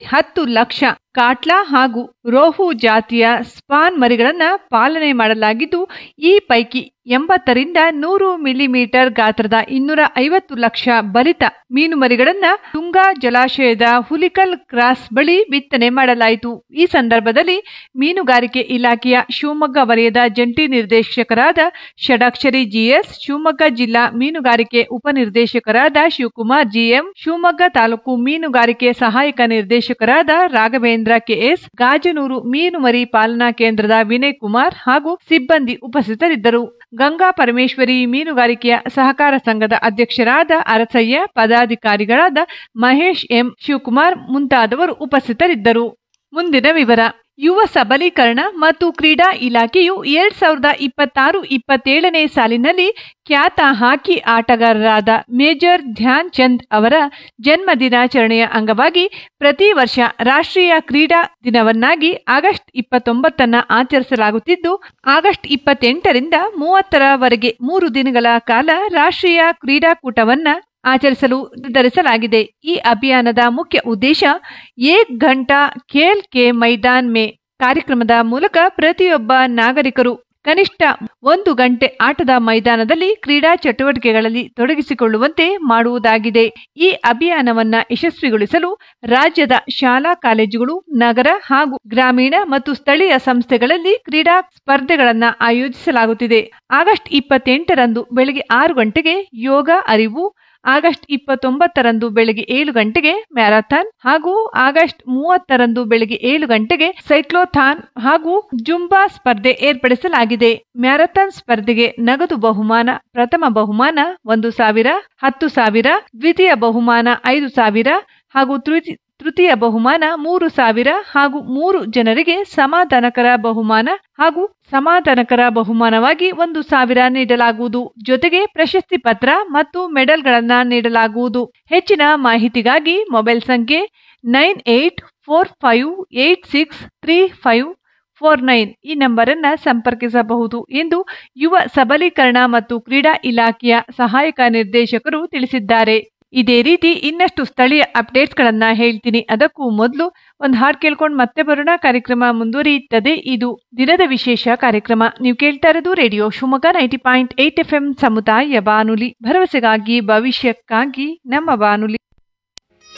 ಹತ್ತು ಲಕ್ಷ ಕಾಟ್ಲಾ ಹಾಗೂ ರೋಹು ಜಾತಿಯ ಸ್ಪಾನ್ ಮರಿಗಳನ್ನ ಪಾಲನೆ ಮಾಡಲಾಗಿದ್ದು ಈ ಪೈಕಿ ಎಂಬತ್ತರಿಂದ ನೂರು ಮಿಲಿಮೀಟರ್ ಗಾತ್ರದ ಇನ್ನೂರ ಐವತ್ತು ಲಕ್ಷ ಬಲಿತ ಮೀನು ಮರಿಗಳನ್ನ ತುಂಗಾ ಜಲಾಶಯದ ಹುಲಿಕಲ್ ಕ್ರಾಸ್ ಬಳಿ ಬಿತ್ತನೆ ಮಾಡಲಾಯಿತು ಈ ಸಂದರ್ಭದಲ್ಲಿ ಮೀನುಗಾರಿಕೆ ಇಲಾಖೆಯ ಶಿವಮೊಗ್ಗ ವಲಯದ ಜಂಟಿ ನಿರ್ದೇಶಕರಾದ ಷಡಾಕ್ಷರಿ ಜಿಎಸ್ ಶಿವಮೊಗ್ಗ ಜಿಲ್ಲಾ ಮೀನುಗಾರಿಕೆ ಉಪನಿರ್ದೇಶಕರಾದ ಶಿವಕುಮಾರ್ ಜಿಎಂ ಶಿವಮೊಗ್ಗ ತಾಲೂಕು ಮೀನುಗಾರಿಕೆ ಸಹಾಯಕ ನಿರ್ದೇಶಕರಾದ ರಾಘವೇಂದ್ರ ಕೆಎಸ್ ಗಾಜನೂರು ಮೀನು ಮರಿ ಪಾಲನಾ ಕೇಂದ್ರದ ವಿನಯ್ ಕುಮಾರ್ ಹಾಗೂ ಸಿಬ್ಬಂದಿ ಉಪಸ್ಥಿತರಿದ್ದರು ಗಂಗಾ ಪರಮೇಶ್ವರಿ ಮೀನುಗಾರಿಕೆಯ ಸಹಕಾರ ಸಂಘದ ಅಧ್ಯಕ್ಷರಾದ ಅರಸಯ್ಯ ಪದಾಧಿಕಾರಿಗಳಾದ ಮಹೇಶ್ ಎಂ ಶಿವಕುಮಾರ್ ಮುಂತಾದವರು ಉಪಸ್ಥಿತರಿದ್ದರು ಮುಂದಿನ ವಿವರ ಯುವ ಸಬಲೀಕರಣ ಮತ್ತು ಕ್ರೀಡಾ ಇಲಾಖೆಯು ಎರಡ್ ಸಾವಿರದ ಇಪ್ಪತ್ತಾರು ಇಪ್ಪತ್ತೇಳನೇ ಸಾಲಿನಲ್ಲಿ ಖ್ಯಾತ ಹಾಕಿ ಆಟಗಾರರಾದ ಮೇಜರ್ ಧ್ಯಾನ್ ಚಂದ್ ಅವರ ಜನ್ಮ ದಿನಾಚರಣೆಯ ಅಂಗವಾಗಿ ಪ್ರತಿ ವರ್ಷ ರಾಷ್ಟ್ರೀಯ ಕ್ರೀಡಾ ದಿನವನ್ನಾಗಿ ಆಗಸ್ಟ್ ಇಪ್ಪತ್ತೊಂಬತ್ತನ್ನ ಆಚರಿಸಲಾಗುತ್ತಿದ್ದು ಆಗಸ್ಟ್ ಇಪ್ಪತ್ತೆಂಟರಿಂದ ಮೂವತ್ತರವರೆಗೆ ಮೂರು ದಿನಗಳ ಕಾಲ ರಾಷ್ಟ್ರೀಯ ಕ್ರೀಡಾಕೂಟವನ್ನ ಆಚರಿಸಲು ನಿರ್ಧರಿಸಲಾಗಿದೆ ಈ ಅಭಿಯಾನದ ಮುಖ್ಯ ಉದ್ದೇಶ ಏಕ್ ಘಂಟಾ ಖೇಲ್ ಕೆ ಮೈದಾನ್ ಮೇ ಕಾರ್ಯಕ್ರಮದ ಮೂಲಕ ಪ್ರತಿಯೊಬ್ಬ ನಾಗರಿಕರು ಕನಿಷ್ಠ ಒಂದು ಗಂಟೆ ಆಟದ ಮೈದಾನದಲ್ಲಿ ಕ್ರೀಡಾ ಚಟುವಟಿಕೆಗಳಲ್ಲಿ ತೊಡಗಿಸಿಕೊಳ್ಳುವಂತೆ ಮಾಡುವುದಾಗಿದೆ ಈ ಅಭಿಯಾನವನ್ನ ಯಶಸ್ವಿಗೊಳಿಸಲು ರಾಜ್ಯದ ಶಾಲಾ ಕಾಲೇಜುಗಳು ನಗರ ಹಾಗೂ ಗ್ರಾಮೀಣ ಮತ್ತು ಸ್ಥಳೀಯ ಸಂಸ್ಥೆಗಳಲ್ಲಿ ಕ್ರೀಡಾ ಸ್ಪರ್ಧೆಗಳನ್ನ ಆಯೋಜಿಸಲಾಗುತ್ತಿದೆ ಆಗಸ್ಟ್ ಇಪ್ಪತ್ತೆಂಟರಂದು ಬೆಳಗ್ಗೆ ಆರು ಗಂಟೆಗೆ ಯೋಗ ಅರಿವು ಆಗಸ್ಟ್ ಇಪ್ಪತ್ತೊಂಬತ್ತರಂದು ಬೆಳಗ್ಗೆ ಏಳು ಗಂಟೆಗೆ ಮ್ಯಾರಥಾನ್ ಹಾಗೂ ಆಗಸ್ಟ್ ಮೂವತ್ತರಂದು ಬೆಳಗ್ಗೆ ಏಳು ಗಂಟೆಗೆ ಸೈಕ್ಲೋಥಾನ್ ಹಾಗೂ ಜುಂಬಾ ಸ್ಪರ್ಧೆ ಏರ್ಪಡಿಸಲಾಗಿದೆ ಮ್ಯಾರಥಾನ್ ಸ್ಪರ್ಧೆಗೆ ನಗದು ಬಹುಮಾನ ಪ್ರಥಮ ಬಹುಮಾನ ಒಂದು ಸಾವಿರ ಹತ್ತು ಸಾವಿರ ದ್ವಿತೀಯ ಬಹುಮಾನ ಐದು ಸಾವಿರ ಹಾಗೂ ತೃತೀ ತೃತೀಯ ಬಹುಮಾನ ಮೂರು ಸಾವಿರ ಹಾಗೂ ಮೂರು ಜನರಿಗೆ ಸಮಾಧಾನಕರ ಬಹುಮಾನ ಹಾಗೂ ಸಮಾಧಾನಕರ ಬಹುಮಾನವಾಗಿ ಒಂದು ಸಾವಿರ ನೀಡಲಾಗುವುದು ಜೊತೆಗೆ ಪ್ರಶಸ್ತಿ ಪತ್ರ ಮತ್ತು ಮೆಡಲ್ಗಳನ್ನ ನೀಡಲಾಗುವುದು ಹೆಚ್ಚಿನ ಮಾಹಿತಿಗಾಗಿ ಮೊಬೈಲ್ ಸಂಖ್ಯೆ nine eight four five eight six three five four nine ಈ ನಂಬರನ್ನ ಸಂಪರ್ಕಿಸಬಹುದು ಎಂದು ಯುವ ಸಬಲೀಕರಣ ಮತ್ತು ಕ್ರೀಡಾ ಇಲಾಖೆಯ ಸಹಾಯಕ ನಿರ್ದೇಶಕರು ತಿಳಿಸಿದ್ದಾರೆ ಇದೇ ರೀತಿ ಇನ್ನಷ್ಟು ಸ್ಥಳೀಯ ಅಪ್ಡೇಟ್ಸ್ಗಳನ್ನ ಹೇಳ್ತೀನಿ ಅದಕ್ಕೂ ಮೊದಲು ಒಂದು ಹಾಡು ಕೇಳ್ಕೊಂಡು ಮತ್ತೆ ಬರೋಣ ಕಾರ್ಯಕ್ರಮ ಮುಂದುವರಿಯುತ್ತದೆ ಇದು ದಿನದ ವಿಶೇಷ ಕಾರ್ಯಕ್ರಮ ನೀವು ಕೇಳ್ತಾ ಇರೋದು radio Shivamogga ninety point eight F M ಸಮುದಾಯ ಬಾನುಲಿ ಭರವಸೆಗಾಗಿ ಭವಿಷ್ಯಕ್ಕಾಗಿ ನಮ್ಮ ಬಾನುಲಿ